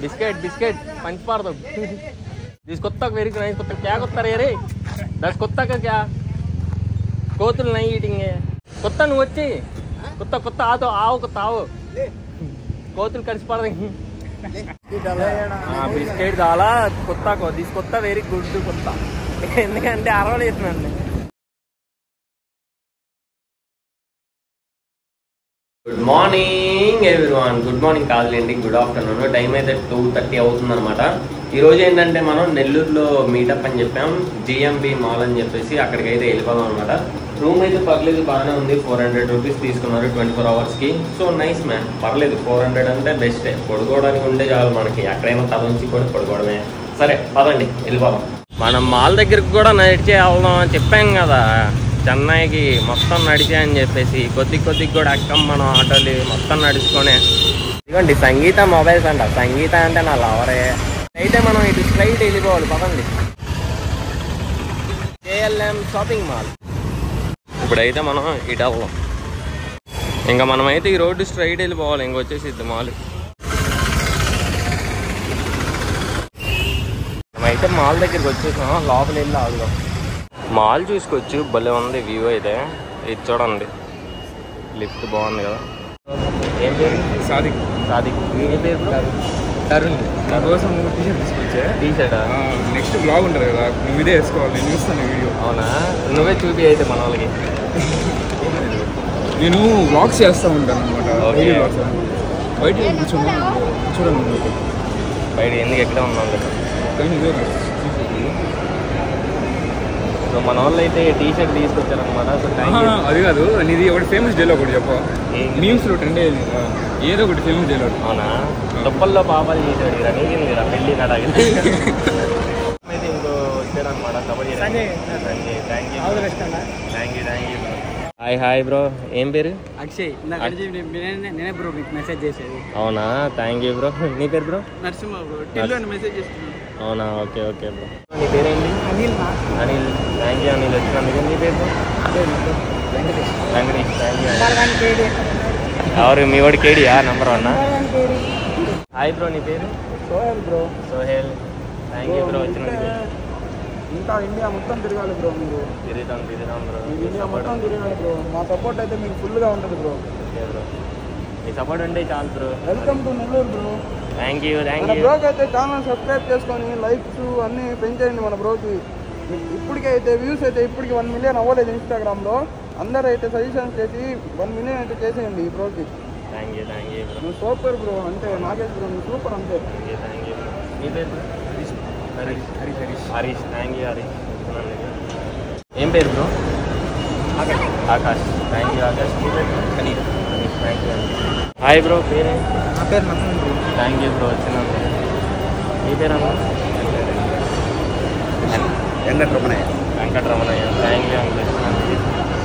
Biscuit biscuit पंच मार दो जिस कुत्ता को वेरी नाइस कुत्ता क्या कुत्ता रे रे दस कुत्ता का क्या కోతులు నై ఈటింగ్ కొత్త నువ్వు వచ్చి కొత్త కొత్త ఆతో ఆవు కొత్త ఆవు కోతులు కలిసి పడదు బిస్కెట్ చాలా కొత్త దిస్ కొత్త వెరీ గుడ్ కొత్త ఎందుకంటే అరవలేస్తున్నాను good morning everyone good morning కాదులేండి గుడ్ ఆఫ్టర్నూన్ టైం అయితే టూ థర్టీ అవుతుంది అనమాట ఈ రోజు ఏంటంటే మనం నెల్లూరులో మీటప్ అని చెప్పాం జిఎంబి మాల్ అని చెప్పేసి అక్కడికి అయితే వెళ్ళిపోదాం అనమాట రూమ్ అయితే పర్లేదు బాగానే ఉంది ఫోర్ హండ్రెడ్ రూపీస్ తీసుకున్నారు ట్వంటీ ఫోర్ అవర్స్కి సో నైస్ మ్యాన్ పర్లేదు ఫోర్ హండ్రెడ్ అంటే బెస్టే పడుకోవడానికి ఉండే చాలు మనకి ఎక్కడైనా తల నుంచి కూడా పడుకోవడమే సరే పదండి వెళ్ళిపోదాం మనం మాల్ దగ్గరికి కూడా నడిచే వెళ్దాం అని చెప్పాం కదా చెన్నైకి మొత్తం నడిచే అని చెప్పేసి కొద్ది కొద్దిగా కూడా ఎక్కం మనం ఆటోలు మొత్తం నడుచుకొని ఇదిగోండి సంగీత మొబైల్స్ అంట సంగీత అంటే నా లవరే అయితే మనం ఇటు స్ట్రైట్ వెళ్ళిపోవాలి పదండి కేఎల్ఎం షాపింగ్ మాల్ ఇప్పుడైతే మనం ఇటు వెళ్దాం ఇంకా మనమైతే ఈ రోడ్డు స్ట్రైట్ వెళ్ళిపోవాలి ఇంకొచ్చేసి ఇది మాల్ మేమైతే మాల్ దగ్గరికి వచ్చేసాం లోపల వెళ్ళి ఆగుదాం మాల్ చూసుకోవచ్చు భలే ఉంది వ్యూ అయితే ఇది చూడండి లిఫ్ట్ బాగుంది కదా ఏం పేరు సాదిక్ సాదిక్ ఏ పేరు తరుణ్ నా కోసం టీ షర్ట్ తీసుకొచ్చా టీ షర్ట్ నెక్స్ట్ బ్లాగ్ ఉంటుంది కదా నువ్వు ఇదే వేసుకోవాలి నేను చూస్తాను వీడియో అవునా నువ్వే చూపి అయితే మన వాళ్ళకి నేను వ్లాగ్స్ చేస్తూ ఉంటాను అనమాట Okay. డైలీ వ్లాగ్స్ బయట కూర్చోమా చూడండి నువ్వు. బయట ఎందుకు ఎక్కడ ఉన్నాం కదా పైన ఇదే కదా. సో మన వాళ్ళు అయితే టీ షర్ట్ తీసుకొచ్చారనమాట సో థ్యాంక్ ఆహా, యూ అది కాదు నీది ఒకటి ఫేమస్ డైలాగ్ ఒకటి చెప్ప ఏంటి? మీమ్స్ లో ట్రెండ్ అయ్యింది కదా. ఏదో ఒకటి ఫేమస్ డైలాగ్ అవునా తుప్పల్లో పాపాలు చేసాడు ఇరా నీకు కదా పెళ్ళి నడాలి అయితే ఇంకో వచ్చారనమాట kabaddi Sanjay thank you thank you thank you hi hi bro ఏం పేరు అక్షయ్ ఇందాక అడిగి నేనే నేనే బ్రో మీకు మెసేజ్ చేసేది అవునా థ్యాంక్ యూ బ్రో నీ పేరు బ్రో నరసింహ బ్రో టిల్లో మెసేజ్ చేస్తున్నాను అవునా ఓకే ఓకే బ్రో నీ పేరేంటి అనిల్ నా అనిల్ థ్యాంక్ యూ అనిల్ వచ్చినందుకు నీ పేరు bro? వెంకటేష్ థ్యాంక్ యూ ఎవరు మీ వాడి కేడియా నంబర్ వన్ హాయ్ బ్రో నీ పేరు Sohel bro Sohel thank you bro వచ్చినందుకు ఇంకా ఇండియా మొత్తం తిరగాలి బ్రో మీరు తిరుగుతాం తిరుగుతాం బ్రో మీరు మీ ఇండియా సపోర్ట్ మొత్తం తిరగాలి బ్రో మా సపోర్ట్ అయితే మీకు ఫుల్గా ఉంటుంది బ్రో ఓకే బ్రో మీ సపోర్ట్ ఉంటే చాలు bro welcome to Nellore bro thank you thank మన యూ బ్రోకి అయితే ఛానల్ సబ్స్క్రైబ్ చేసుకొని లైక్స్ అన్నీ పెంచేయండి మన బ్రోకి ఇప్పటికే అయితే వ్యూస్ అయితే ఇప్పటికి వన్ మిలియన్ అవ్వలేదు ఇన్స్టాగ్రామ్లో అందరూ అయితే సజెషన్స్ చేసి వన్ మిలియన్ అయితే చేసేయండి ఈ బ్రోకి thank you thank you bro నువ్వు సూపర్ బ్రో అంటే నాగేష్ బ్రో నువ్వు సూపర్ అంతే థ్యాంక్ యూ థ్యాంక్ యూ మీ పేరు bro? Harish Harish Harish Harish thank you Harish వచ్చినందుకు ఏం పేరు bro Akash Akash thank you Akash మీ పేరు Hanish Hanish thank you hi bro పేరే నా పేరు నమ్మకం బ్రో థ్యాంక్ యూ బ్రో వచ్చినందుకు మీ పేరు అన్న Venkataramanaiah Venkataramanaiah thank you uncle వచ్చినందుకు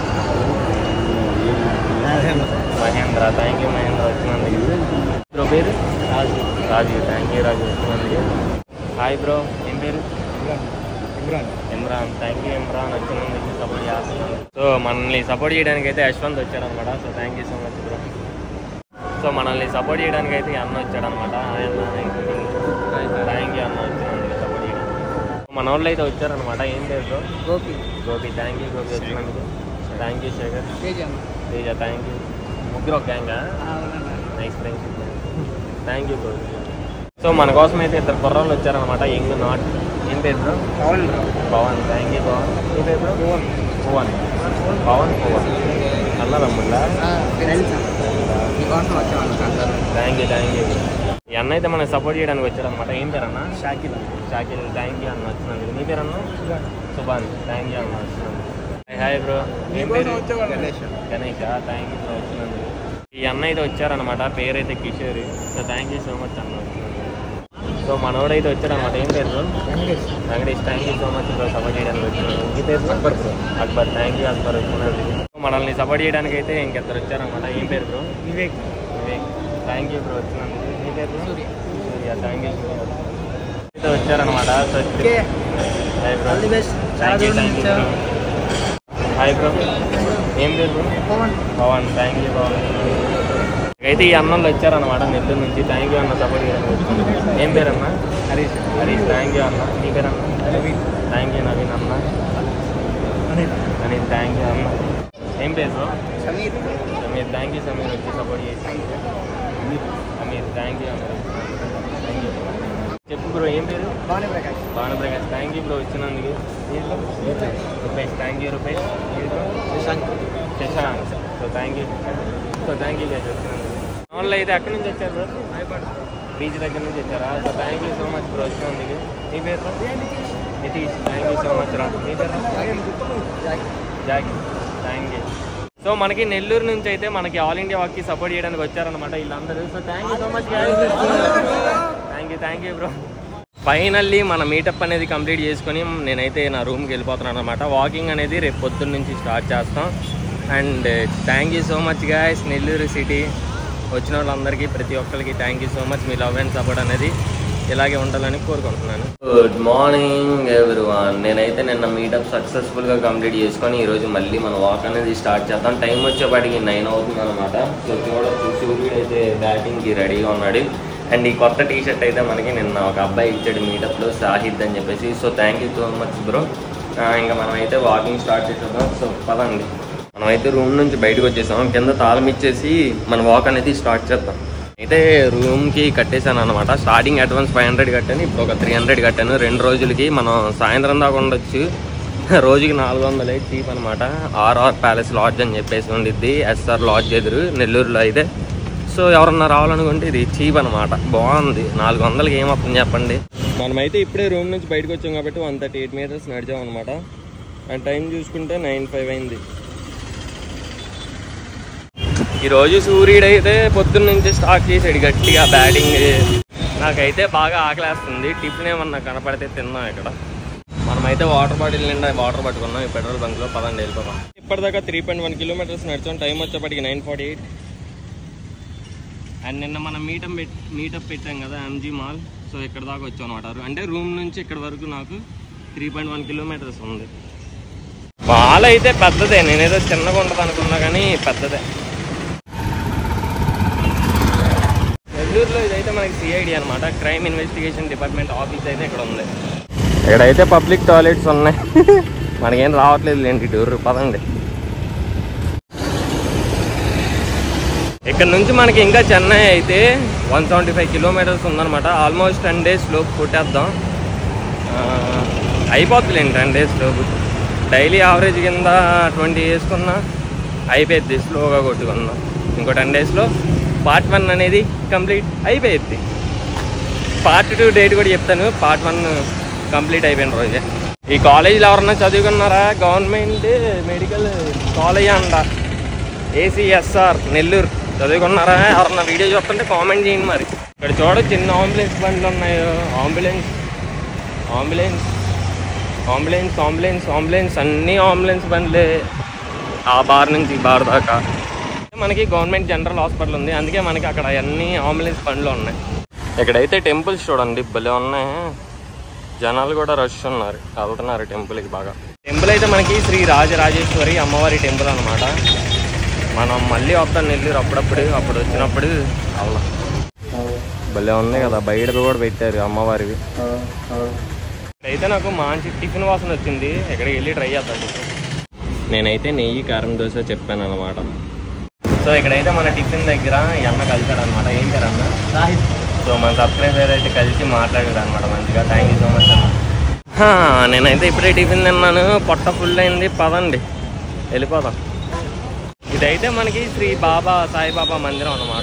మహేంద్ర థ్యాంక్ యూ మహేంద్ర వచ్చినందుకు బ్రో పేరు రాజు రాజు థ్యాంక్ యూ రాజు వచ్చినందుకు హాయ్ బ్రో ఏం పేరు ఇమ్రాన్ ఇమ్రాన్ థ్యాంక్ యూ ఇమ్రాన్ వచ్చినందుకు సపోర్ట్ చేస్తున్నాను సో మనల్ని సపోర్ట్ చేయడానికి అయితే యశ్వంత్ వచ్చాడనమాట so thank you so much bro so మనల్ని సపోర్ట్ చేయడానికి అయితే ఈ అన్న వచ్చాడనమాట థ్యాంక్ యూ అన్న వచ్చినందుకు సపోర్ట్ చేయడానికి మన వాళ్ళు అయితే వచ్చారనమాట ఏం పేరు bro Gopi Gopi thank you Gopi వచ్చినందుకు thank you Shekhar Teja Teja thank you ముగ్గురు ఒక గ్యాంగా nice friendship thank you bro so మన కోసం అయితే ఇద్దరు కుర్రాళ్ళు వచ్చారనమాట యంగ్ నాట్ ఏం పేరు bro Pavan Pavan thank you Pavan నీ పేరు బ్రో పవన్ పవన్ పవన్ పవన్ అన్నదమ్ముళ్ళా ఫ్రెండ్స్ మీకోసం వచ్చాను అందరూ థ్యాంక్ యూ థ్యాంక్ యూ ఈ అన్న అయితే మనకి సపోర్ట్ చేయడానికి వచ్చారనమాట ఏం పేరు అన్న షాకిల్ షాకిల్ థ్యాంక్ యూ అన్న వచ్చినందుకు నీ పేరు అన్న సుభాన్ థ్యాంక్ యూ అన్న వచ్చినందుకు హాయ్ హాయ్ బ్రో ఏం పేరు Ganesh Ganesh thank you bro వచ్చినందుకు ఈ అన్న అయితే వచ్చారనమాట పేరు అయితే Kishore so thank you so much అన్న వచ్చినందుకు సో మనోడైతే వచ్చారనమాట ఏం పేరు bro Venkatesh Venkatesh thank you so much bro support చేయడానికి వచ్చినందుకు మీ పేరు Akbar bro Akbar thank you Akbar వచ్చినందుకు మనల్ని సపోర్ట్ చేయడానికి అయితే ఇంకిద్దరు వచ్చారనమాట ఏం పేరు bro Vivek Vivek thank you bro వచ్చినందుకు మీ పేరు bro? Surya. Surya thank you Surya అయితే వచ్చారనమాట so okay hi bro all the best thank you thank you hi bro ఏం పేరు bro Pavan Pavan thank you Pavan అయితే ఈ అన్నలు వచ్చారన్నమాట నెల్లూరు నుంచి థ్యాంక్ యూ అన్న సపోర్ట్ చేయడానికి వచ్చాను ఏం పేరన్నా హరీష్ హరీష్ థ్యాంక్ యూ అన్న నీ పేరన్నా థ్యాంక్ యూ నవీన్ అన్న అని థ్యాంక్ యూ అన్న ఏం పేరు bro? Sameer Sameer thank you Sameer వచ్చి సపోర్ట్ చేసి సమీర్ థ్యాంక్ యూ అన్న థ్యాంక్ యూ చెప్పు బ్రో ఏం పేరు Bhanu Prakash Bhanuprakash thank you bro వచ్చినందుకు Rupesh thank you Rupesh Shashank Shashank so thank you so thank you guys వచ్చినందుకు వాళ్ళు అయితే ఎక్కడి నుంచి వచ్చారు బ్రో బీచ్ దగ్గర నుంచి వచ్చారా so thank you so much bro వచ్చినందుకు నీ పేరు bro? Nitish thank you so much రా నీ పేరు జాకీ థ్యాంక్ యూ సో మనకి నెల్లూరు నుంచి అయితే మనకి ఆల్ ఇండియా వాక్కి సపోర్ట్ చేయడానికి వచ్చారనమాట వీళ్ళందరూ so thank you so much thank you thank you bro finally మన మీటప్ అనేది కంప్లీట్ చేసుకొని నేనైతే నా రూమ్కి వెళ్ళిపోతున్నాను అనమాట వాకింగ్ అనేది రేపు పొద్దున్న నుంచి స్టార్ట్ చేస్తాం and thank you so much guys Nellore city వచ్చిన వాళ్ళందరికీ ప్రతి ఒక్కరికి థ్యాంక్ యూ సో మచ్ మీ లవ్ అండ్ సపోర్ట్ అనేది ఇలాగే ఉండాలని కోరుకుంటున్నాను గుడ్ మార్నింగ్ ఎవ్రీవన్ నేనైతే నిన్న మీటప్ సక్సెస్ఫుల్గా కంప్లీట్ చేసుకొని ఈరోజు మళ్ళీ మన వాక్ అనేది స్టార్ట్ చేద్దాం టైం వచ్చేపాటికి నైన్ అవుతుంది అనమాట సో చూడొచ్చు సూర్యుడు అయితే బ్యాటింగ్కి రెడీగా ఉన్నాడు అండ్ ఈ కొత్త టీ షర్ట్ అయితే మనకి నిన్న ఒక అబ్బాయి ఇచ్చాడు మీటప్లో సాహిద్ అని చెప్పేసి so thank you so much bro ఇంకా మనం అయితే వాకింగ్ స్టార్ట్ చేసేద్దాం సో పదండి మనమైతే రూమ్ నుంచి బయటకు వచ్చేసాం కింద తాళం ఇచ్చేసి మన వాక్ అనేది స్టార్ట్ చేద్దాం అయితే రూమ్కి కట్టేశాను అనమాట స్టార్టింగ్ అడ్వాన్స్ ఫైవ్ హండ్రెడ్ కట్టాను ఇప్పుడు ఒక త్రీ హండ్రెడ్ కట్టాను రెండు రోజులకి మనం సాయంత్రం దాకా ఉండొచ్చు రోజుకి నాలుగు వందలే చీప్ అనమాట ఆర్ఆర్ ప్యాలెస్ లాడ్జ్ అని చెప్పేసి ఉండిద్ది ఎస్ఆర్ లాడ్జ్ ఎదురు నెల్లూరులో అయితే సో ఎవరన్నా రావాలనుకుంటే ఇది చీప్ అనమాట బాగుంది నాలుగు వందలకి ఏమవుతుంది చెప్పండి మనమైతే ఇప్పుడే రూమ్ నుంచి బయటకు వచ్చాం కాబట్టి వన్ థర్టీ ఎయిట్ మీటర్స్ నడిచాం అనమాట అండ్ టైం చూసుకుంటే నైన్ ఫైవ్ అయింది ఈరోజు సూర్యుడు అయితే పొద్దున్న నుంచి స్టార్ట్ చేసాడు గట్టిగా బ్యాటింగ్ నాకైతే బాగా ఆకలేస్తుంది టిఫిన్ ఏమన్నా కనపడితే తిన్నాం ఇక్కడ మనమైతే వాటర్ బాటిల్ నిండా వాటర్ పట్టుకున్నాం ఈ పెట్రోల్ బంక్లో పదండి వెళ్ళిపోతాం ఇప్పటిదాకా త్రీ పాయింట్ వన్ కిలోమీటర్స్ నడిచాం టైం వచ్చేప్పటికి నైన్ ఫార్టీ ఎయిట్ అండ్ నిన్న మనం మీటప్ పెట్ మీటప్ పెట్టాం కదా ఎంజీ మాల్ సో ఇక్కడ దాకా వచ్చాం అనమాట అంటే రూమ్ నుంచి ఇక్కడ వరకు నాకు త్రీ పాయింట్ వన్ కిలోమీటర్స్ ఉంది మాల్ అయితే పెద్దదే నేనేదో చిన్నగా ఉండదు అనుకున్నా కానీ పెద్దదే నెల్లూరులో ఇదైతే మనకి సిఐడి అనమాట క్రైమ్ ఇన్వెస్టిగేషన్ డిపార్ట్మెంట్ ఆఫీస్ అయితే ఇక్కడ ఉంది ఇక్కడైతే పబ్లిక్ టాయిలెట్స్ ఉన్నాయి మనకేం రావట్లేదు లేండి టూర్ పదండి ఇక్కడ నుంచి మనకి ఇంకా చెన్నై అయితే వన్ సెవెంటీ ఫైవ్ కిలోమీటర్స్ ఉందన్నమాట ఆల్మోస్ట్ టెన్ డేస్ లోపు కొట్టేద్దాం ఆ, అయిపోతుందిలేండి టెన్ డేస్ లోపు డైలీ యావరేజ్ కింద ట్వంటీ వేసుకున్నా అయిపోద్ది స్లోగా కొట్టుకుందాం ఇంకో టెన్ డేస్లో పార్ట్ వన్ అనేది కంప్లీట్ అయిపోయిద్ది పార్ట్ టూ డేట్ కూడా చెప్తాను పార్ట్ వన్ కంప్లీట్ అయిపోయిన రోజే ఈ కాలేజీలో ఎవరన్నా చదువుకున్నారా గవర్నమెంట్ మెడికల్ కాలేజ్ అంట ఏసీఎస్ఆర్ నెల్లూరు చదువుకున్నారా ఎవరన్నా వీడియో చూస్తుంటే కామెంట్ చేయండి మరి ఇక్కడ చూడ చిన్న అంబులెన్స్ బండ్లు ఉన్నాయో ambulance ambulance ambulance ambulance ambulance అన్ని అంబులెన్స్ బండ్లే ఆ బార్ నుంచి ఈ బార్ దాకా మనకి గవర్నమెంట్ జనరల్ హాస్పిటల్ ఉంది అందుకే మనకి అక్కడ అన్ని అంబులెన్స్ బండ్లు ఉన్నాయి ఇక్కడైతే టెంపుల్స్ చూడండి భలే ఉన్నాయి జనాలు కూడా రష్ ఉన్నారు వెళ్తున్నారు టెంపుల్కి బాగా టెంపుల్ అయితే మనకి శ్రీ రాజరాజేశ్వరి అమ్మవారి టెంపుల్ అనమాట మనం మళ్ళీ వస్తాం నెల్లూరు అప్పుడప్పుడు అప్పుడు వచ్చినప్పుడు వెళ్దాం భలే ఉంది కదా బయట కూడా పెట్టారు అమ్మవారివి అయితే నాకు మంచి టిఫిన్ వాసన వచ్చింది ఎక్కడికి వెళ్ళి ట్రై చేద్దాం నేనైతే నెయ్యి కారం దోశ చెప్పాను అనమాట సో ఇక్కడైతే మన టిఫిన్ దగ్గర ఈ అన్న కలిసాడు అనమాట ఏం పేరు అన్న సో మన సబ్స్క్రైబర్ అయితే కలిసి మాట్లాడాడు అనమాట మంచిగా థ్యాంక్ యూ సో మచ్ అన్న హా, నేనైతే ఇప్పుడే టిఫిన్ తిన్నాను పొట్ట ఫుల్ అయింది పదండి వెళ్ళిపోదాం ఇదైతే మనకి శ్రీ బాబా సాయిబాబా మందిరం అన్నమాట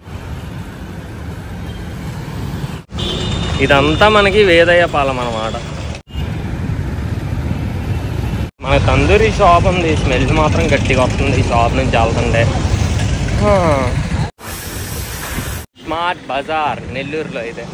ఇదంతా మనకి వేదయ్య పాలెం అన్నమాట మన తందూరి షాప్ ఉంది స్మెల్ మాత్రం గట్టిగా వస్తుంది ఈ షాప్ నుంచి వెళ్తుంటే హా. స్మార్ట్ బజార్ నెల్లూరులో అయితే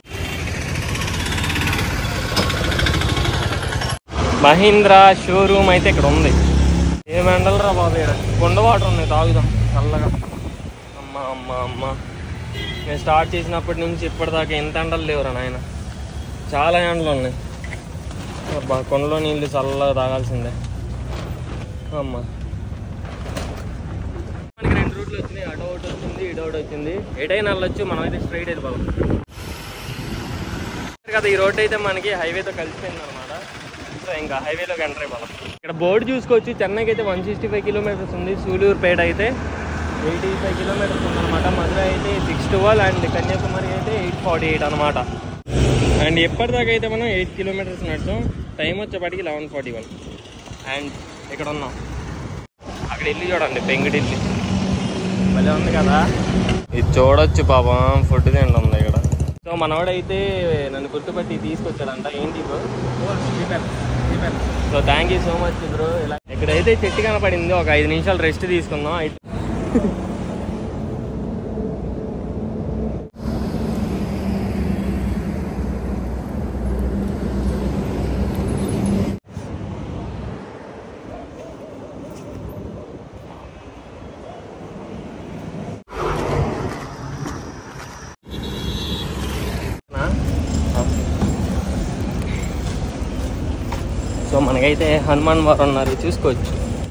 మహీంద్రా షోరూమ్ అయితే ఇక్కడ ఉంది ఏం ఎండలు రా బాబు ఇక్కడ కొండ వాటర్ ఉన్నాయి తాగుదాం చల్లగా అమ్మ అమ్మ అమ్మ నేను స్టార్ట్ చేసినప్పటి నుంచి ఇప్పటిదాకా ఎంత ఎండలు లేవురా నాయన చాలా ఎండలు ఉన్నాయి అబ్బా కొండలో నీళ్ళు చల్లగా తాగాల్సిందే అమ్మ మనకి రెండు రూట్లు వచ్చినాయి అటు ఒకటి వచ్చింది ఇటు ఒకటి ఉంది ఎటైనా వెళ్ళొచ్చు మనం అయితే స్ట్రైట్ వెళ్ళిపోదాం కదా ఈ రోడ్ అయితే మనకి హైవేతో కలిసిపోయింది అనమాట సో ఇంకా హైవేలోకి ఎంటర్ అయిపోదాం ఇక్కడ బోర్డు చూసుకోవచ్చు చెన్నైకి అయితే వన్ సిక్స్టీ ఫైవ్ కిలోమీటర్స్ ఉంది సూలూరుపేట అయితే ఎయిటీ ఫైవ్ కిలోమీటర్స్ ఉందన్నమాట మధుర అయితే సిక్స్ ట్వెల్వ్ అండ్ కన్యాకుమారి అయితే ఎయిట్ ఫార్టీ ఎయిట్ అనమాట అండ్ ఎప్పటిదాకా అయితే మనం ఎయిట్ కిలోమీటర్స్ నడిచాం టైం వచ్చేప్పటికి లెవెన్ ఫార్టీ వన్ అండ్ ఇక్కడ ఉన్నాం అక్కడ ఇల్లు చూడండి పెంకుటిల్లు భలే ఉంది కదా ఇది చూడొచ్చు పాపం ఫుడ్ తిండి ఉంది ఇక్కడ సో మనవాడైతే నన్ను గుర్తుపట్టి తీసుకొచ్చాడంట ఏంటి bro so thank you so much bro ఇలా ఇక్కడైతే చెట్టు కనపడింది ఒక ఐదు నిమిషాలు రెస్ట్ తీసుకుందాం అయితే సో మనకైతే హనుమాన్ వారు ఉన్నారు చూసుకోవచ్చు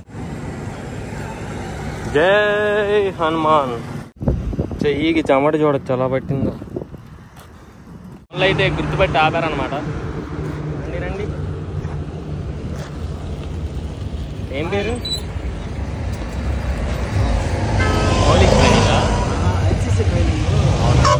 జై హనుమాన్ చెయ్యికి చెమట చూడొచ్చు ఎలా పట్టిందో వాళ్ళు అయితే గుర్తుపెట్టి ఆపారనమాట రండి రండి ఏం పేరు మౌలిక్ ట్రైనింగా? అవునా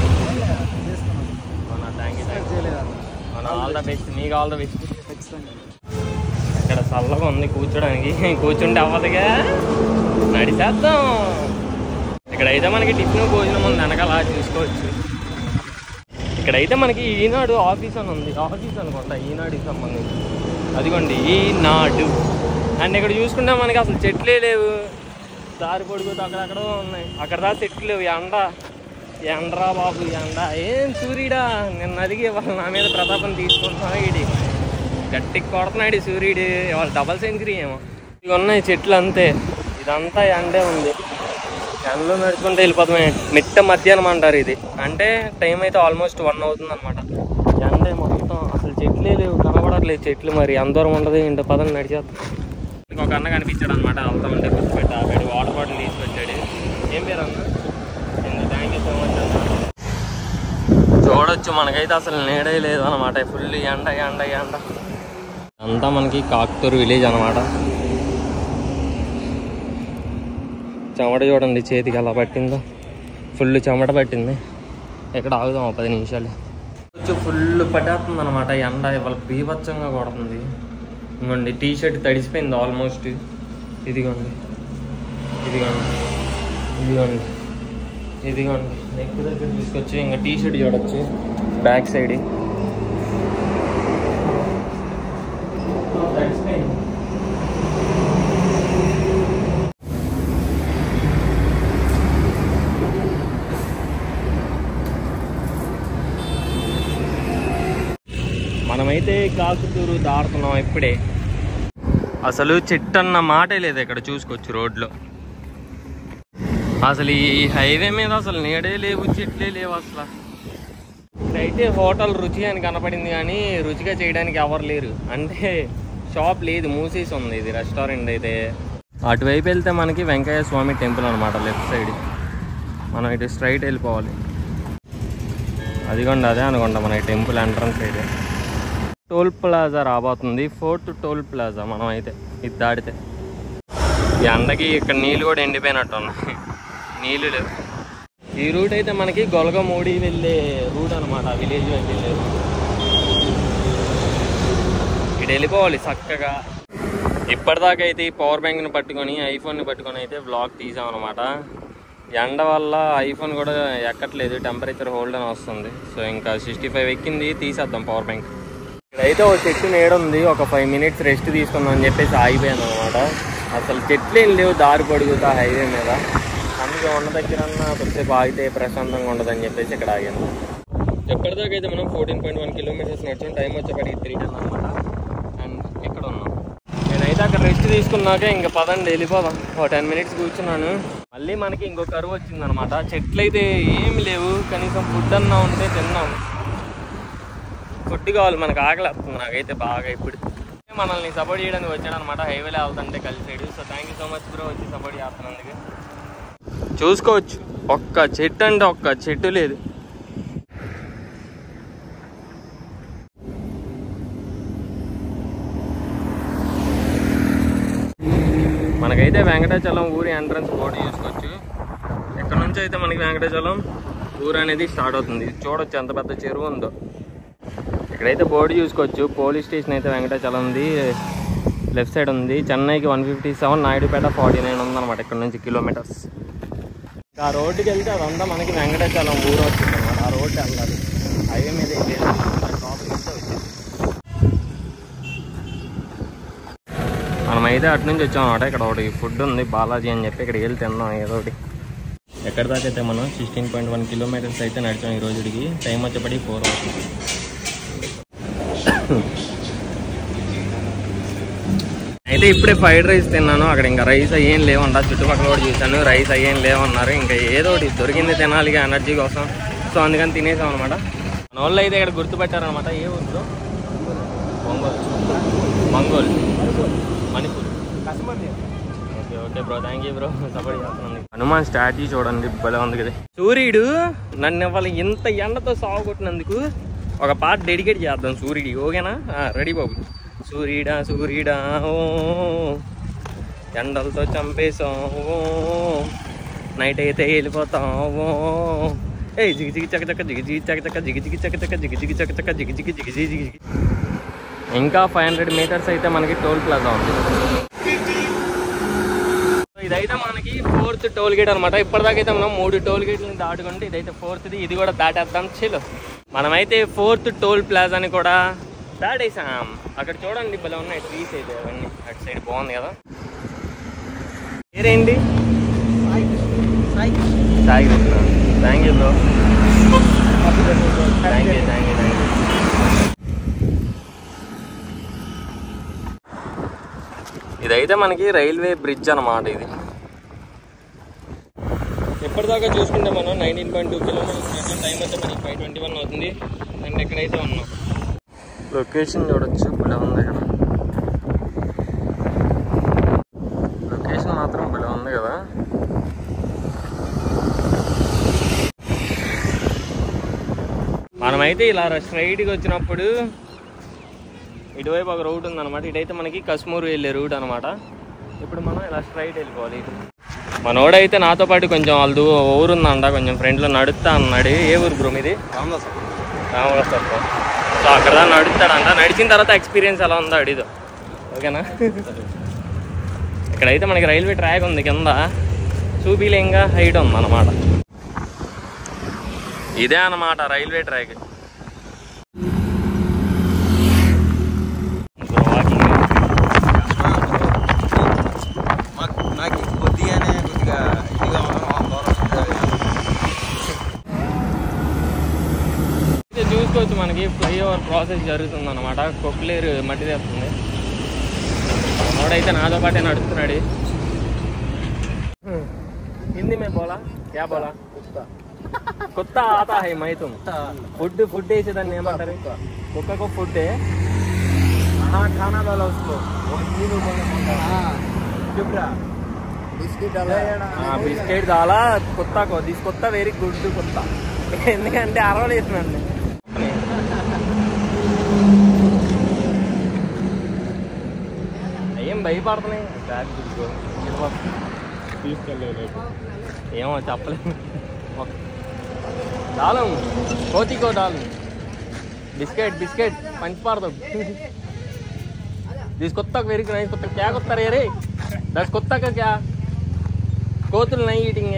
థ్యాంక్ యూ థ్యాంక్ యూ అవునా ఆల్ ద బెస్ట్ మీకు ఆల్ ద బెస్ట్ ఇక్కడ చల్లగా ఉంది కూర్చోడానికి కూర్చుంటే అవ్వదుగా నడిచేద్దాం ఇక్కడైతే మనకి టిఫిన్ భోజనం ఉంది వెనకాల చూసుకోవచ్చు ఇక్కడైతే మనకి ఈనాడు ఆఫీస్ అని ఉంది ఆఫీస్ అనుకుంటా ఈనాడుకి సంబంధించి అదిగోండి ఈనాడు అండ్ ఇక్కడ చూసుకుంటే మనకి అసలు చెట్లే లేవు దారి పొడుగుతూ అక్కడక్కడ ఉన్నాయి అక్కడ దా చెట్లు లేవు ఎండ ఎండ్రా బాబు ఎండ ఏం సూర్యుడా నిన్న అదిగి వాళ్ళు నా మీద ప్రతాపం తీసుకుంటున్నా ఇడి గట్టికి కొడుతున్నాడు ఈ సూర్యుడు వాళ్ళు డబల్ సెంచరీ ఏమో ఇవి ఉన్నాయి చెట్లు అంతే ఇదంతా ఎండే ఉంది ఎండలో నడుచుకుంటే వెళ్ళిపోతామే మిట్ట మధ్యాహ్నం అంటారు ఇది అంటే టైం అయితే ఆల్మోస్ట్ వన్ అవుతుంది అనమాట ఎండే మొత్తం అసలు చెట్లే లేవు కనబడట్లేదు చెట్లు మరి ఎంత దూరం ఉండదు ఇంత పదం నడిచేద్దాం ఒక అన్న కనిపించాడు అనమాట వెళ్తా ఉంటే గుర్తుపెట్టి ఆపాడు వాటర్ బాటిల్ తీసుకొచ్చాడు ఏం పేరు అన్న థ్యాంక్ యూ సో మచ్ అన్న చూడొచ్చు మనకైతే అసలు నీడే లేదు అనమాట ఫుల్ ఎండ ఎండ ఎండ అంతా మనకి కాక్తూరు విలేజ్ అనమాట చెమట చూడండి చేతికి అలా పట్టిందో ఫుల్ చెమట పట్టింది ఎక్కడ ఆగుదాం ఒక పది నిమిషాలు కొంచెం ఫుల్ పట్టేస్తుంది అనమాట ఎండ ఇవాళ బీభత్సంగా కొడుతుంది ఇదిగోండి టీ షర్ట్ తడిసిపోయింది ఆల్మోస్ట్ ఇదిగోండి ఇదిగోండి ఇదిగోండి ఇదిగోండి నెక్ దగ్గర తీసుకొచ్చి ఇంకా టీ షర్ట్ చూడొచ్చు బ్యాక్ సైడ్ తడిసిపోయింది మనమైతే కాకుతూరు దాడుతున్నాం ఇప్పుడే అసలు చెట్టు అన్న మాటే లేదు ఇక్కడ చూసుకోవచ్చు రోడ్లో అసలు ఈ హైవే మీద అసలు నీడే లేవు చెట్లే లేవు అసలు ఇదైతే హోటల్ రుచి అని కనపడింది కానీ రుచిగా చేయడానికి ఎవరు లేరు అంటే షాప్ లేదు మూసేసి ఉంది ఇది రెస్టారెంట్ అయితే అటువైపు వెళ్తే మనకి వెంకయ్య స్వామి టెంపుల్ అనమాట లెఫ్ట్ సైడ్ మనం ఇటు స్ట్రైట్ వెళ్ళిపోవాలి అదిగోండి అదే అనుకోండి మన టెంపుల్ ఎంట్రన్స్ అయితే టోల్ ప్లాజా రాబోతుంది ఫోర్త్ టోల్ ప్లాజా మనం అయితే ఇది దాటితే ఈ ఎండకి ఇక్కడ నీళ్ళు కూడా ఎండిపోయినట్టు ఉన్నాయి నీళ్ళు లేవు ఈ రూట్ అయితే మనకి గొలగమూడి వెళ్ళే రూట్ అనమాట విలేజ్ వైపు వెళ్ళేది ఇటు వెళ్ళిపోవాలి చక్కగా ఇప్పటిదాకా అయితే ఈ పవర్ బ్యాంక్ని పట్టుకొని ఐఫోన్ని పట్టుకొని అయితే బ్లాగ్ తీసామన్నమాట ఎండ వల్ల ఐఫోన్ కూడా ఎక్కట్లేదు టెంపరేచర్ హోల్డ్ అని వస్తుంది సో ఇంకా సిక్స్టీ ఫైవ్ ఎక్కింది తీసేద్దాం పవర్ బ్యాంక్ ఇక్కడైతే ఒక చెట్టు నీడ ఉంది ఒక ఫైవ్ మినిట్స్ రెస్ట్ తీసుకుందాం అని చెప్పేసి ఆగిపోయాను అనమాట అసలు చెట్లు ఏం లేవు దారి పొడుగుతా హైవే మీద అందుకే ఉన్న దగ్గర కొద్దిసేపు ఆగితే ప్రశాంతంగా ఉండదని చెప్పేసి ఇక్కడ ఆగాను ఎప్పటిదాకా అయితే మనం ఫోర్టీన్ పాయింట్ వన్ కిలోమీటర్స్ నడిచాం టైం వచ్చేప్పటికి త్రీ టెన్ అనమాట అండ్ ఇక్కడ ఉన్నాం నేనైతే అక్కడ రెస్ట్ తీసుకున్నాక ఇంకా పదండి వెళ్ళిపోదాం ఒక టెన్ మినిట్స్ కూర్చున్నాను మళ్ళీ మనకి ఇంకో కరువు వచ్చిందనమాట చెట్లు అయితే ఏమి లేవు కనీసం ఫుడ్ అన్నా ఉంటే తిన్నాం ఫుడ్ కావాలి మనకు ఆకలి వస్తుంది నాకైతే బాగా ఇప్పుడు మనల్ని సపోర్ట్ చేయడానికి వచ్చాడు అనమాట హైవేలో వెళ్తుంటే కలిసి side so thank you so much bro వచ్చి సపోర్ట్ చేస్తున్నందుకు చూసుకోవచ్చు ఒక్క చెట్టు అంటే ఒక్క చెట్టు లేదు మనకైతే వెంకటాచలం ఊరి ఎంట్రన్స్ బోర్డు చూసుకోవచ్చు ఎక్కడ నుంచి అయితే మనకి వెంకటాచలం ఊరు అనేది స్టార్ట్ అవుతుంది చూడొచ్చు ఎంత పెద్ద చెరువు ఉందో ఇక్కడైతే బోర్డు చూసుకోవచ్చు పోలీస్ స్టేషన్ అయితే వెంకటాచలం ఉంది లెఫ్ట్ సైడ్ ఉంది చెన్నైకి one fifty seven Naidupeta forty nine ఉందన్నమాట ఇక్కడ నుంచి కిలోమీటర్స్ ఆ రోడ్డుకి వెళ్తే అదంతా మనకి వెంకటాచలం ఊరు వచ్చింది అనమాట ఆ రోడ్డు వెళ్ళాలి హైవే మీద వెళ్ళేది లోపలికి వెళ్తే వచ్చింది మనమైతే అటు నుంచి వచ్చాం అనమాట ఇక్కడ ఒకటి ఫుడ్ ఉంది బాలాజీ అని చెప్పి ఇక్కడికి వెళ్ళి తిందాం ఏదో ఒకటి ఎక్కడి దాకా అయితే మనం సిక్స్టీన్ పాయింట్ వన్ కిలోమీటర్స్ అయితే నడిచాం ఈ రోజుకి టైం వచ్చేప్పటికి ఫోర్ అవుతుంది అయితే ఇప్పుడే ఫ్రైడ్ రైస్ తిన్నాను అక్కడ ఇంకా రైస్ అయ్యేం లేవంట చుట్టుపక్కల కూడా చూశాను రైస్ అయ్యేం లేవన్నారు ఇంకా ఏదో ఒకటి దొరికింది తినాలిగా ఎనర్జీ కోసం సో అందుకని తినేసాం అనమాట మన వాళ్ళు అయితే ఇక్కడ గుర్తుపెట్టారనమాట ఏ ఊరు ఒంగోలు మంగోల్ Manipur okay okay bro thank you bro support చేస్తున్నాను హనుమాన్ స్టాచ్యూ చూడండి భలే ఉంది కదా సూర్యుడు నన్ను ఇవాళ ఇంత ఎండతో సాగు కొట్టినందుకు ఒక పాట డెడికేట్ చేద్దాం సూర్యుడి ఓకేనా రెడీ బాబు సూర్యుడా సూర్యుడా ఓ ఎండలతో చంపేసాం ఓ నైట్ అయితే వెళ్ళిపోతాం ఓ ఏ జిగి జిగి చక చక జిగి జిగి చక చక జిగి జిగి చక చక జిగి జిగి చక చక జిగి జిగి జిగి జిగి జిగి ఇంకా ఫైవ్ హండ్రెడ్ మీటర్స్ అయితే మనకి టోల్ ప్లాజా ఉంది సో ఇదైతే మనకి ఫోర్త్ టోల్ గేట్ అనమాట ఇప్పటిదాకా అయితే మనం మూడు టోల్ గేట్లను దాటుకుంటే ఇదైతే ఫోర్త్ది ఇది కూడా దాటేద్దాం చిల్ మనమైతే ఫోర్త్ టోల్ ప్లాజాని కూడా దాటేసాం అక్కడ చూడండి భలే ఉన్నాయి ట్రీస్ అయితే అవన్నీ అటు సైడ్ బాగుంది కదా పేరేంటి Sai Krishna thank you bro thank you thank you thank you ఇదైతే మనకి రైల్వే బ్రిడ్జ్ అన్నమాట ఇది ఎప్పటిదాకా చూసుకుంటే మనం nineteen point two kilometers time అయితే మనకి ఫైవ్ ట్వంటీ వన్ అవుతుంది అండ్ ఎక్కడైతే ఉన్నాం లొకేషన్ చూడొచ్చు భలే ఉంది ఇక్కడ లొకేషన్ మాత్రం భలే ఉంది కదా మనమైతే ఇలా స్ట్రైట్గా వచ్చినప్పుడు ఇటువైపు ఒక రూట్ ఉందన్నమాట ఇటైతే మనకి కశ్మూర్ వెళ్ళే రూట్ అనమాట ఇప్పుడు మనం ఇలా స్ట్రైట్ వెళ్ళిపోవాలి ఇటు మనోడైతే నాతో పాటు కొంచెం వాళ్ళు ఊరు ఉందంట కొంచెం ఫ్రెండ్లో నడుస్తా అన్నాడు ఏ ఊరు బ్రో మీది రామవరసత్వం సో అక్కడ దాకా నడుస్తాడంట నడిచిన తర్వాత ఎక్స్పీరియన్స్ ఎలా ఉందో అడిదో ఓకేనా ఇక్కడైతే మనకి రైల్వే ట్రాక్ ఉంది కింద చూపిలేంగా హైట్ ఉంది అనమాట ఇదే అన్నమాట రైల్వే ట్రాక్ వాకింగ్ మాకు నాకు కొద్దిగానే కొద్దిగా ఇదిగా ఉన్నాం దూరం ఇది చూసుకోవచ్చు మనకి ఫ్లైఓవర్ ప్రాసెస్ జరుగుతుంది అనమాట కొక్లేరు మట్టి తెస్తుంది మనోడైతే నాతో పాటే నడుస్తున్నాడు హిందీ మే బోలా క్యా బోలా కుత్త ఆతా హై మై తుమ్ ఫుడ్ ఫుడ్ వేసేదాన్ని ఏమంటారు కుక్కకు ఫుడ్ हाँ खाना डाला उसको वो हिंदी में बोलना पड़ता है चुप रहा बिस्किट डाला బిస్కెట్ చాలా కుత్తకు దిస్ కొత్త వెరీ గుడ్ కుత్త ఎందుకంటే అరవలేస్తున్నాండి ఏం భయపడుతున్నాయి బ్యాగ్ తీసుకో. ఏమో చెప్పలేము డాలం కోతికో డాలు బిస్కెట్ బిస్కెట్ పంచి పాడదాం తీసుకొత్త వెరీ నైస్ కొత్త క్యా కొత్త రే రే దస్ కొత్త కా క్యా కోతులు నై ఈటింగ్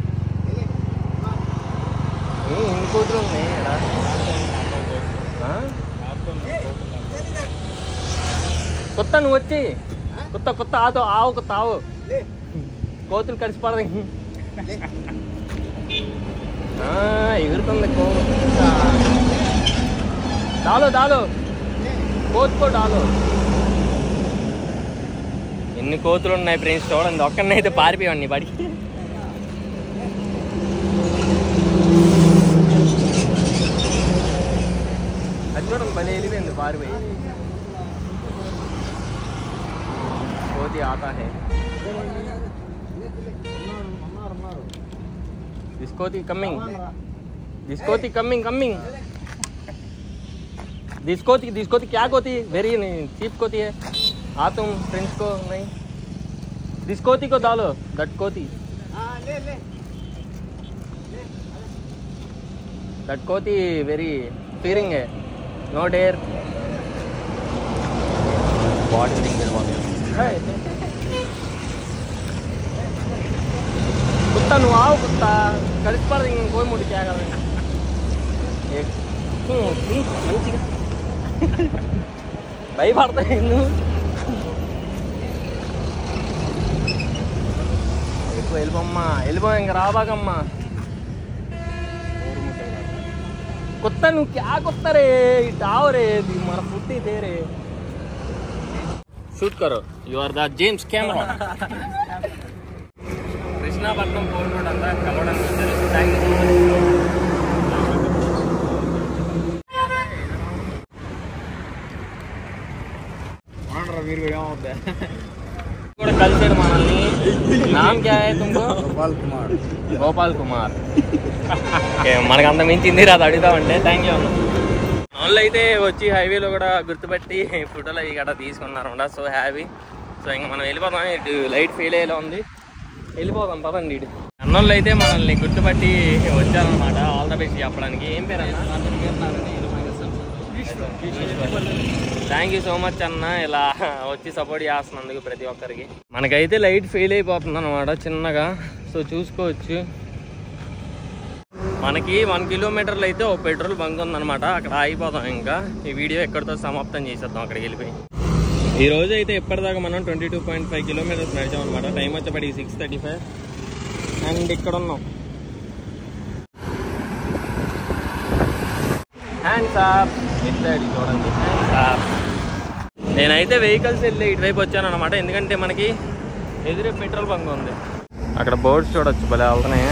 ఇన్ని కోతులు ఉన్నాయి ఈడ. ఆ? కొత్త నువ్వు వచ్చి కొత్త కొత్త ఆతో ఆవు కొత్త ఆవు కోతులు కలిసి పడదు ఎగురుతుంది కో డాలో డాలో కోతుకో డాలో ఎన్ని కోతులు ఉన్నాయి ఫ్రెండ్స్ చూడండి ఒక్కడినైతే పారిపోయాడు నీ బడికి అది చూడండి భలే వెళ్ళిపోయింది పారిపోయి కోతి ఆతా హే This Koti coming. This Koti coming, coming. This Koti, this Koti क्या Koti? Very cheap Koti है. आ तुम फ्रेंड्स को नहीं. This Koti को डालो. That Koti. That Koti very fearing है. No dare. Body thing is one. कुत्ता नुआओ कुत्ता कलिस पर कोई मुड़ क्या कर रहे एक हम्म, हम्म, మంచిగా భయపడతాయి నువ్వు ఎక్కువ వెళ్ళిపోమ్మా వెళ్ళిపో ఇంక రాబాకమ్మా కుత్త నువ్వు క్యా కుత్త రే ఇటు ఆవు రే ఇది మన ఫుడ్ ఇదే రే షూట్ కరో you are the James camera Krishnapatnam port road అంతా కలవడానికి వచ్చారు థ్యాంక్ యూ సో మచ్ మీరు కూడా ఏమవుద్దా కూడా కలిసారు మనల్ని నామ్ క్యా హై తుమ్కో గోపాల్ కుమార్ గోపాల్ కుమార్ ఓకే, మనకు అంత మించింది రాదు అడుగుదామంటే థ్యాంక్ యూ అన్న వాళ్ళు అయితే వచ్చి హైవేలో కూడా గుర్తుపెట్టి ఫోటోలు అవి గట్రా తీసుకున్నారు సో హ్యాపీ సో ఇంకా మనం వెళ్ళిపోదాం ఇటు లైట్ ఫెయిల్ అయ్యేలా ఉంది వెళ్ళిపోదాం పదండి ఇటు అన్నోళ్ళు అయితే మనల్ని గుర్తుపట్టి వచ్చారనమాట ఆల్ ద బెస్ట్ చెప్పడానికి ఏం పేరు అన్న థ్యాంక్ యూ సో మచ్ అన్న ఇలా వచ్చి సపోర్ట్ చేస్తున్నందుకు ప్రతి ఒక్కరికి మనకైతే లైట్ ఫెయిల్ అయిపోతుంది అనమాట చిన్నగా సో చూసుకోవచ్చు మనకి వన్ కిలోమీటర్లు అయితే ఒక పెట్రోల్ బంక్ ఉందన్నమాట అక్కడ ఆగిపోతాం ఇంకా ఈ వీడియో ఎక్కడితో సమాప్తం చేసేద్దాం అక్కడికి వెళ్ళిపోయి ఈ రోజు అయితే ఇప్పటిదాకా మనం twenty two point five kilometers నడిచాం అనమాట టైం వచ్చేప్పటికి సిక్స్ థర్టీ ఫైవ్ అండ్ ఇక్కడ ఉన్నాం హ్యాండ్స్ అప్ ఎట్లాడి చూడండి హ్యాండ్స్ అప్ నేనైతే వెహికల్స్ వెళ్ళి ఇటువైపు వచ్చాను అనమాట ఎందుకంటే మనకి ఎదురే పెట్రోల్ బంక్ ఉంది అక్కడ బోర్డ్స్ చూడొచ్చు భలే వెళ్తున్నాయి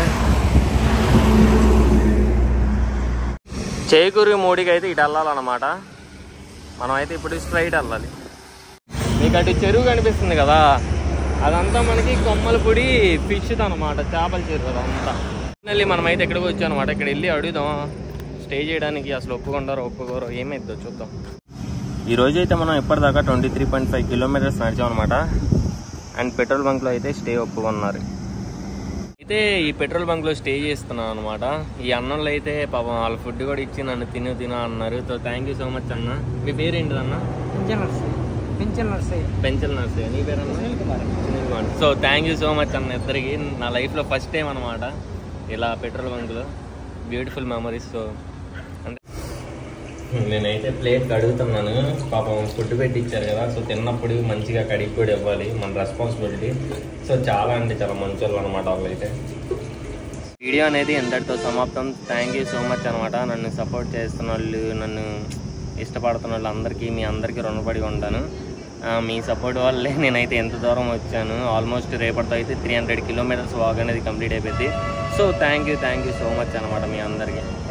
చేకూరి మూడికి అయితే ఇటు వెళ్ళాలన్నమాట మనం అయితే ఇప్పుడు స్ట్రైట్ వెళ్ళాలి మీకు అటు చెరువు కనిపిస్తుంది కదా అదంతా మనకి కొమ్మల పొడి ఫిష్ అనమాట చేపల చెరువు అదంతా మళ్ళీ మనం అయితే ఎక్కడికి వచ్చాం అనమాట ఇక్కడ వెళ్ళి అడుగుదాం స్టే చేయడానికి అసలు ఒప్పుకుంటారో ఒప్పుకోరో ఏమైద్దో చూద్దాం ఈ రోజు అయితే మనం ఇప్పటిదాకా twenty three point five kilometers నడిచాం అనమాట అండ్ పెట్రోల్ బంక్లో అయితే స్టే ఒప్పుకున్నారు అయితే ఈ పెట్రోల్ బంక్లో స్టే చేస్తున్నాను అనమాట ఈ అన్నంలో అయితే పాపం వాళ్ళ ఫుడ్ కూడా ఇచ్చి నన్ను తిను తిను అన్నారు so thank you so much అన్న మీ పేరు ఏంటిది అన్న పింఛన్ నర్సయ్య పెంచల్ నర్సే నీ పేరు అన్న so thank you so much అన్న ఇద్దరికి నా లైఫ్లో ఫస్ట్ టైం అనమాట ఇలా పెట్రోల్ బంక్లో బ్యూటిఫుల్ మెమరీస్ సో అంటే నేనైతే ప్లేట్ కడుగుతున్నాను పాపం ఫుడ్ పెట్టి ఇచ్చారు కదా సో తిన్నప్పుడు మంచిగా కడిగి కూడా ఇవ్వాలి మన రెస్పాన్సిబిలిటీ సో చాలా అంటే చాలా మంచి వాళ్ళు అనమాట వాళ్ళు అయితే వీడియో అనేది ఎంతటితో సమాప్తం థ్యాంక్ యూ సో మచ్ అనమాట నన్ను సపోర్ట్ చేస్తున్న వాళ్ళు నన్ను ఇష్టపడుతున్న వాళ్ళు అందరికీ మీ అందరికీ రుణపడి ఉంటాను ఆ, మీ సపోర్ట్ వల్లే నేనైతే ఎంత దూరం వచ్చాను ఆల్మోస్ట్ రేపటితో అయితే త్రీ హండ్రెడ్ కిలోమీటర్స్ వాక్ అనేది కంప్లీట్ అయిపోయింది so thank you thank you so much అనమాట మీ అందరికీ